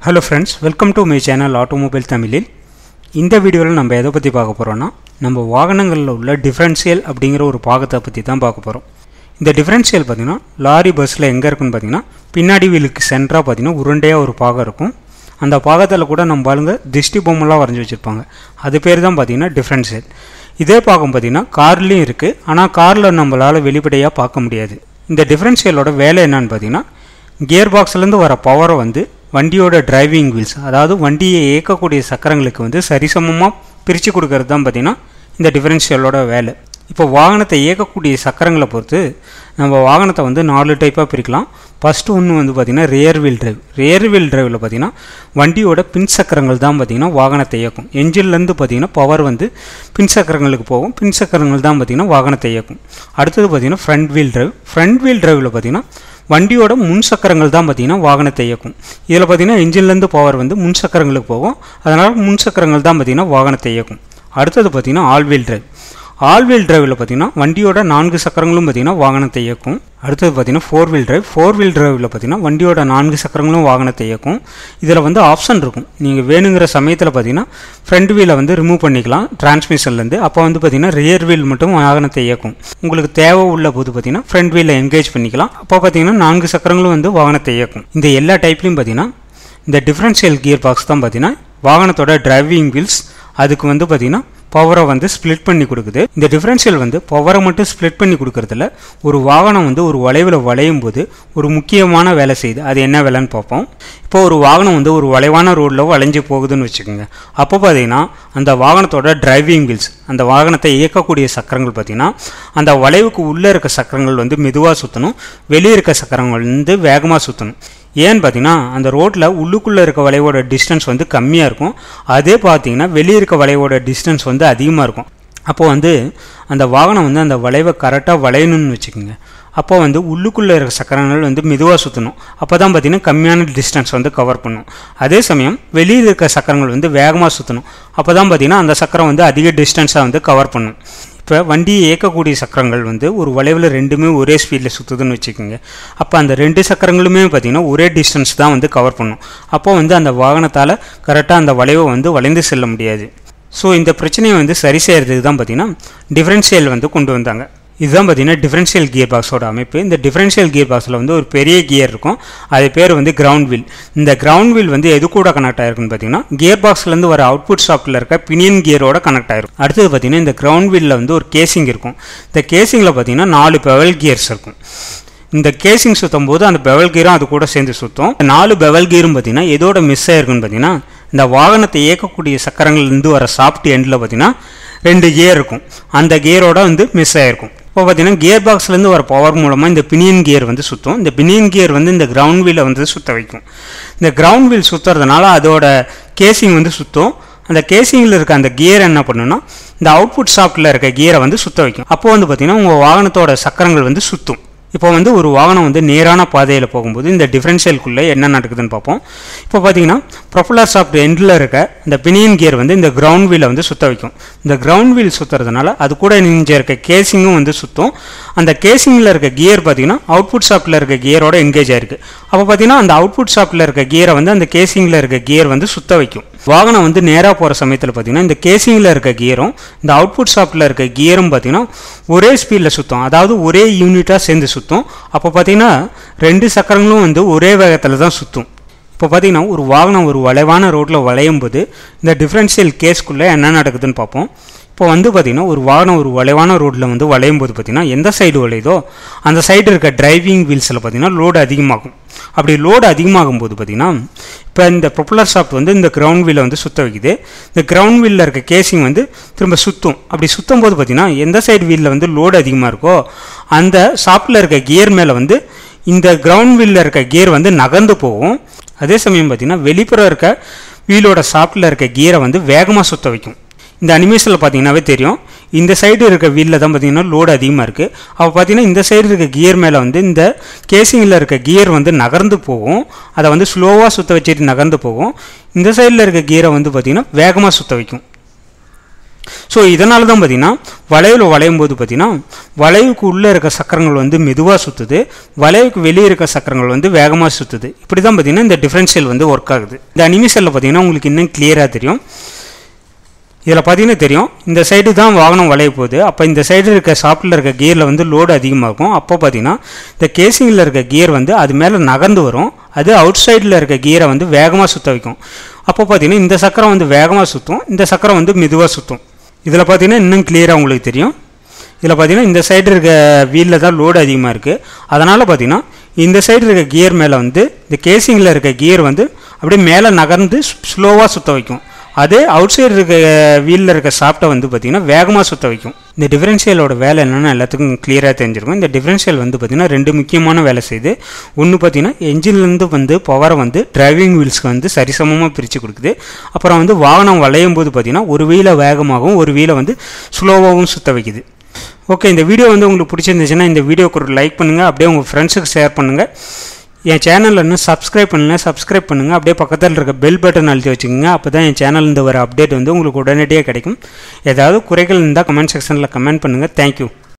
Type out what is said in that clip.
hello friends welcome to my channel automobile தமிழில் இந்த வீடியோவில் நம்ம எதை பற்றி பார்க்க போகிறோன்னா நம்ம வாகனங்களில் உள்ள டிஃப்ரென்ஷியல் அப்படிங்கிற ஒரு பாகத்தை பற்றி தான் பார்க்க போகிறோம் இந்த டிஃப்ரென்ஷியல் பார்த்திங்கன்னா லாரி பஸ்ஸில் எங்கே இருக்குன்னு பார்த்தீங்கன்னா பின்னாடி வீலுக்கு சென்டராக பார்த்தீங்கன்னா உருண்டையாக ஒரு பாகம் இருக்கும் அந்த பாகத்தில் கூட நம்ம ஆளுங்க திருஷ்டி பொம்மைலாம் வரைஞ்சி வச்சுருப்பாங்க அது பேர் தான் பார்த்தீங்கன்னா டிஃப்ரென்ஷியல் இதே பாகம் பார்த்தீங்கன்னா கார்லேயும் இருக்குது ஆனால் காரில் நம்மளால் வெளிப்படையாக பார்க்க முடியாது இந்த டிஃப்ரென்ஷியலோட வேலை என்னன்னு பார்த்தீங்கன்னா கியர் பாக்ஸ்லேருந்து வர பவரை வந்து வண்டியோட டிரைவிங் வீல்ஸ் அதாவது வண்டியை இயக்கக்கூடிய சக்கரங்களுக்கு வந்து சரிசமமாக பிரித்து கொடுக்கறது தான் பார்த்திங்கன்னா இந்த டிஃபரன்ஷியலோட வேலை இப்போ வாகனத்தை இயக்கக்கூடிய சக்கரங்களை பொறுத்து நம்ம வாகனத்தை வந்து நாலு டைப்பாக பிரிக்கலாம் ஃபஸ்ட்டு ஒன்று வந்து பார்த்திங்கன்னா rear wheel drive rear wheel டிரைவில் பார்த்திங்கன்னா வண்டியோட பின் சக்கரங்கள் தான் பார்த்திங்கன்னா வாகனத்தை இயக்கும் என்ஜின்லேருந்து பார்த்திங்கன்னா பவர் வந்து பின் சக்கரங்களுக்கு போகும் பின் சக்கரங்கள் தான் பார்த்திங்கன்னா வாகனத்தை இயக்கும் அடுத்தது பார்த்திங்கன்னா front wheel drive front wheel டிரைவில் பார்த்திங்கன்னா வண்டியோட முன் சக்கரங்கள் தான் பார்த்திங்கன்னா வாகனத்தை இயக்கும் இதில் பார்த்திங்கன்னா இன்ஜின்லேருந்து பவர் வந்து முன் சக்கரங்களுக்கு போகும் அதனால் முன் சக்கரங்கள் தான் பார்த்திங்கன்னா வாகனத்தை இயக்கும் அடுத்தது பார்த்திங்கன்னா all wheel drive all wheel டிரைவில் பார்த்திங்கன்னா வண்டியோட நான்கு சக்கரங்களும் பார்த்திங்கன்னா வாகனத்தை இயக்கும் அடுத்தது பார்த்திங்கன்னா four wheel drive four wheel டிரைவில் பார்த்திங்கன்னா வண்டியோட நான்கு சக்கரங்களும் வாகனத்தை இயக்கும் இதில் வந்து ஆப்ஷன் இருக்கும் நீங்கள் வேணுங்கிற சமயத்தில் பார்த்திங்கன்னா ஃப்ரண்ட் வீலை வந்து ரிமூவ் பண்ணிக்கலாம் டிரான்ஸ்மிஷன்லேருந்து அப்போ வந்து பார்த்திங்கன்னா ரியர் வீல் மட்டும் வாகனத்தை இயக்கும் உங்களுக்கு தேவை உள்ள போது பார்த்திங்கன்னா ஃப்ரண்ட் வீலை என்கேஜ் பண்ணிக்கலாம் அப்போ பார்த்திங்கன்னா நான்கு சக்கரங்களும் வந்து வாகனத்தை இயக்கும் இந்த எல்லா டைப்லையும் பார்த்திங்கன்னா இந்த டிஃப்ரென்ஷியல் கியர் பாக்ஸ் தான் பார்த்திங்கன்னா வாகனத்தோட டிரைவிங் வீல்ஸ் அதுக்கு வந்து பார்த்திங்கன்னா பவரை வந்து ஸ்ப்ளிட் பண்ணி கொடுக்குது இந்த டிஃப்ரென்ஷியல் வந்து பவரை மட்டும் ஸ்ப்ளிட் பண்ணி கொடுக்கறதுல ஒரு வாகனம் வந்து ஒரு வளைவில் வளையும் போது ஒரு முக்கியமான வேலை செய்யுது அது என்ன வேலைன்னு பார்ப்போம் இப்போ ஒரு வாகனம் வந்து ஒரு வளைவான ரோட்டில் வளைஞ்சு போகுதுன்னு வச்சுக்கோங்க அப்போ பார்த்தீங்கன்னா அந்த வாகனத்தோட டிரைவிங் வீல்ஸ் அந்த வாகனத்தை இயக்கக்கூடிய சக்கரங்கள் பார்த்தீங்கன்னா அந்த வளைவுக்கு உள்ளே இருக்க சக்கரங்கள் வந்து மெதுவாக சுற்றணும் வெளியே இருக்க சக்கரங்கள் வந்து வேகமாக சுற்றணும் ஏன்னு பார்த்தீங்கன்னா அந்த ரோட்டில் உள்ளுக்குள்ளே இருக்க வளைவோட டிஸ்டன்ஸ் வந்து கம்மியாக இருக்கும் அதே பார்த்தீங்கன்னா வெளியே இருக்க வளைவோட டிஸ்டன்ஸ் வந்து அதிகமாக இருக்கும் அப்போ வந்து அந்த வாகனம் வந்து அந்த வளைவை கரெக்டாக வளையணும்னு வச்சுக்கோங்க அப்போ வந்து உள்ளுக்குள்ளே இருக்க சக்கரங்கள் வந்து மெதுவாக சுற்றணும் அப்போ தான் பார்த்தீங்கன்னா கம்மியான டிஸ்டன்ஸ் வந்து கவர் பண்ணும் அதே சமயம் வெளியில் இருக்க சக்கரங்கள் வந்து வேகமாக சுற்றணும் அப்போ தான் பார்த்தீங்கன்னா அந்த சக்கரம் வந்து அதிக டிஸ்டன்ஸாக வந்து கவர் பண்ணும் இப்போ வண்டியை இயக்கக்கூடிய சக்கரங்கள் வந்து ஒரு வளைவில் ரெண்டுமே ஒரே ஸ்பீடில் சுற்றுதுன்னு வச்சுக்கோங்க அப்போ அந்த ரெண்டு சக்கரங்களுமே பார்த்திங்கன்னா ஒரே டிஸ்டன்ஸ் தான் வந்து கவர் பண்ணும் அப்போ வந்து அந்த வாகனத்தால் கரெக்டாக அந்த வளைவை வந்து வளைந்து செல்ல முடியாது ஸோ இந்த பிரச்சனையை வந்து சரி செய்கிறதுக்கு தான் பார்த்திங்கன்னா டிஃப்ரென்ஷியல் வந்து கொண்டு வந்தாங்க இதுதான் பார்த்தீங்கன்னா டிஃப்ரென்ஷியல் கியர் பாக்ஸோட அமைப்பு இந்த டிஃப்ரென்ஷியல் கியர் பாக்ஸில் வந்து ஒரு பெரிய கியர் இருக்கும் அது பேர் வந்து கிரவுண்ட் வீல் இந்த கிரவுண்ட் வீல் வந்து எது கூட கனெக்ட் ஆயிருக்குன்னு பார்த்தீங்கன்னா கியர் பாக்ஸ்லேருந்து வர அவுட்புட் ஷாப்ட்டில் இருக்க பினியன் கியரோட கனெக்ட் ஆயிருக்கும் அடுத்தது பார்த்தீங்கன்னா இந்த கிரவுண்ட் வீலில் வந்து ஒரு கேசிங் இருக்கும் இந்த கேசிங்கில் பார்த்தீங்கன்னா நாலு பெவல் கியர்ஸ் இருக்கும் இந்த கேசிங் சுற்றும் போது அந்த பெவல் கீரும் அது கூட சேர்ந்து சுற்றும் நாலு பெவல் கீரும் பார்த்தீங்கன்னா எதோட மிஸ் ஆயிருக்குன்னு பார்த்தீங்கன்னா இந்த வாகனத்தை இயக்கக்கூடிய சக்கரங்கள்லேருந்து வர சாஃப்ட் எண்டில் பார்த்தீங்கன்னா ரெண்டு கியர் இருக்கும் அந்த கியரோட வந்து மிஸ் ஆயிருக்கும் இப்போ பார்த்தீங்கன்னா கியர் பாக்ஸ்லேருந்து வர பவர் மூலமாக இந்த பினியன் கியர் வந்து சுற்றும் இந்த பினியன் கியர் வந்து இந்த கிரவுண்ட் வீலை வந்து சுற்ற வைக்கும் இந்த கிரவுண்ட் வீல் சுற்றுறதுனால அதோட கேசிங் வந்து சுற்றும் அந்த கேசிங்கில் இருக்க அந்த கியர் என்ன பண்ணுன்னா இந்த அவுட்புட் ஷாப்ட்டில் இருக்க கியரை வந்து சுற்ற வைக்கும் அப்போ வந்து பார்த்தீங்கன்னா உங்கள் வாகனத்தோட சக்கரங்கள் வந்து சுற்றும் இப்போ வந்து ஒரு வாகனம் வந்து நேரான பாதையில் போகும்போது இந்த டிஃப்ரென்ஷியலுக்குள்ளே என்ன நடக்குதுன்னு பார்ப்போம் இப்போ பார்த்தீங்கன்னா ப்ரொஃபலர் ஷாஃப்ட் எண்டில் இருக்க இந்த பினியன் கியர் வந்து இந்த கிரவுண்ட் வீலை வந்து சுற்ற வைக்கும் இந்த கிரவுண்ட் வீல் சுற்றுறதுனால அது கூட நிஞ்ச இருக்க கேசிங்கும் வந்து சுற்றும் அந்த கேசிங்கில் இருக்க கியர் பார்த்தீங்கன்னா அவுட்புட் ஷாஃப்ட்டில் இருக்க கியரோட என்கேஜ் ஆயிருக்கு அப்போ பார்த்தீங்கன்னா அந்த அவுட்புட் ஷாஃப்ட்டில் இருக்க கியரை வந்து அந்த கேசிங்கில் இருக்க கியர் வந்து சுற்ற வைக்கும் வாகனம் வந்து நேராக போகிற சமயத்தில் பார்த்தீங்கன்னா இந்த கேசிங்கில் இருக்க கியரும் இந்த அவுட்புட் ஷாஃப்ட்டில் இருக்க கியரும் பார்த்தீங்கன்னா ஒரே ஸ்பீடில் சுற்றும் அதாவது ஒரே யூனிட்டாக சேர்ந்து சுற்றும் அப்போ பார்த்தீங்கன்னா ரெண்டு சக்கரங்களும் வந்து ஒரே வேகத்தில் தான் சுற்றும் இப்போ பார்த்தீங்கன்னா ஒரு வாகனம் ஒரு வளைவான ரோட்டில் வளையும் போது இந்த டிஃப்ரென்ஷியல் கேஸ்க்குள்ளே என்ன நடக்குதுன்னு பார்ப்போம் இப்போ வந்து பார்த்திங்கன்னா ஒரு வாகனம் ஒரு வளைவான ரோட்டில் வந்து வளையும் போது பார்த்திங்கன்னா எந்த சைடு வளையுதோ அந்த சைடு இருக்க டிரைவிங் வீல்ஸில் பார்த்திங்கன்னா லோடு அதிகமாகும் அப்படி லோடு அதிகமாகும் போது பார்த்திங்கன்னா இப்போ இந்த ப்ரொப்பலர் ஷாஃப்ட் வந்து இந்த கிரவுண்ட் வீலை வந்து சுற்ற வைக்குது இந்த கிரவுண்ட் வீலில் இருக்க கேசிங் வந்து திரும்ப சுற்றும் அப்படி சுற்றும் போது பார்த்திங்கன்னா எந்த சைடு வீலில் வந்து லோடு அதிகமாக இருக்கோ அந்த ஷாஃப்ட்டில் இருக்க கியர் மேலே வந்து இந்த கிரவுண்ட் வீலில் இருக்க கியர் வந்து நகர்ந்து போகும் அதே சமயம் பார்த்திங்கன்னா வெளிப்புறம் இருக்க வீலோட ஷாஃப்ட்டில் இருக்க கியரை வந்து வேகமாக சுற்ற வைக்கும் இந்த அனிமேஷனில் பார்த்தீங்கன்னாவே தெரியும் இந்த சைடு இருக்க வீலில் தான் பார்த்தீங்கன்னா லோடு அதிகமாக இருக்குது அப்போ பார்த்தீங்கன்னா இந்த சைடு இருக்க கியர் மேலே வந்து இந்த கேசிங்கில் இருக்க கியர் வந்து நகர்ந்து போகும் அதை வந்து ஸ்லோவாக சுற்ற வச்சுட்டு நகர்ந்து போகும் இந்த சைடில் இருக்க கியரை வந்து பார்த்திங்கன்னா வேகமாக சுற்ற வைக்கும் ஸோ இதனால தான் பார்த்தீங்கன்னா வளைவில் வளையும் போது பார்த்தீங்கன்னா வளைவுக்கு உள்ளே இருக்க சக்கரங்கள் வந்து மெதுவாக சுற்றுது வளைவுக்கு வெளியே இருக்க சக்கரங்கள் வந்து வேகமாக சுற்றுது இப்படி தான் பார்த்தீங்கன்னா இந்த டிஃப்ரென்ஷியல் வந்து ஒர்க் ஆகுது இந்த அனிமேஷனில் பார்த்தீங்கன்னா உங்களுக்கு இன்னும் கிளியராக தெரியும் இதில் பார்த்தீங்கன்னா தெரியும் இந்த சைடு தான் வாகனம் வளைய போகுது அப்போ இந்த சைடு இருக்க ஷாப்பில் இருக்க கியரில் வந்து லோடு அதிகமாகும் அப்போ பார்த்தீங்கன்னா இந்த கேசிங்கில் இருக்க கியர் வந்து அது மேலே நகர்ந்து வரும் அது அவுட் சைடில் இருக்க கியரை வந்து வேகமாக சுற்ற வைக்கும் அப்போ பார்த்தீங்கன்னா இந்த சக்கரம் வந்து வேகமாக சுற்றும் இந்த சக்கரம் வந்து மெதுவாக சுற்றும் இதில் பார்த்தீங்கன்னா இன்னும் கிளியராக உங்களுக்கு தெரியும் இதில் பார்த்தீங்கன்னா இந்த சைடு இருக்க வீலில் தான் லோடு அதிகமாக இருக்குது அதனால் பார்த்தீங்கன்னா இந்த சைடு இருக்க கியர் மேலே வந்து இந்த கேசிங்கில் இருக்க கியர் வந்து அப்படியே மேலே நகர்ந்து ஸ்லோவாக சுற்ற வைக்கும் அதே அவுட் சைடு இருக்க வீலில் இருக்க சாப்பிட்ட வந்து பார்த்திங்கன்னா வேகமாக சுற்ற வைக்கும் இந்த டிஃபரன்ஷியலோட வேலை என்னென்னு எல்லாத்துக்கும் கிளியராக தெரிஞ்சிருக்கும் இந்த டிஃபரன்ஷியல் வந்து பார்த்திங்கன்னா ரெண்டு முக்கியமான வேலை செய்யுது ஒன்று பார்த்தீங்கன்னா என்ஜின்லேருந்து வந்து பவரை வந்து டிரைவிங் வீல்ஸ்க்கு வந்து சரிசமமாக பிரித்து கொடுக்குது அப்புறம் வந்து வாகனம் வளையும் போது பார்த்திங்கன்னா ஒரு வீலை வேகமாகவும் ஒரு வீலை வந்து ஸ்லோவாகவும் சுற்ற வைக்குது ஓகே இந்த வீடியோ வந்து உங்களுக்கு பிடிச்சிருந்துச்சுன்னா இந்த வீடியோக்கு ஒரு லைக் பண்ணுங்கள் அப்படியே உங்கள் ஃப்ரெண்ட்ஸுக்கு ஷேர் பண்ணுங்கள் என் சேனலில் இன்னும் சப்ஸ்கிரைப் பண்ணல சப்ஸ்கிரைப் பண்ணுங்கள் அப்படியே பக்கத்தில் இருக்க பெல் பட்டன் அழுத்தி வச்சுக்கோங்க அப்போ தான் என் சேனல்லேருந்து வர அப்டேட் வந்து உங்களுக்கு உடனடியாக கிடைக்கும் ஏதாவது குறைகள் இருந்தால் கமெண்ட் செக்ஷனில் கமெண்ட் பண்ணுங்கள் தேங்க்யூ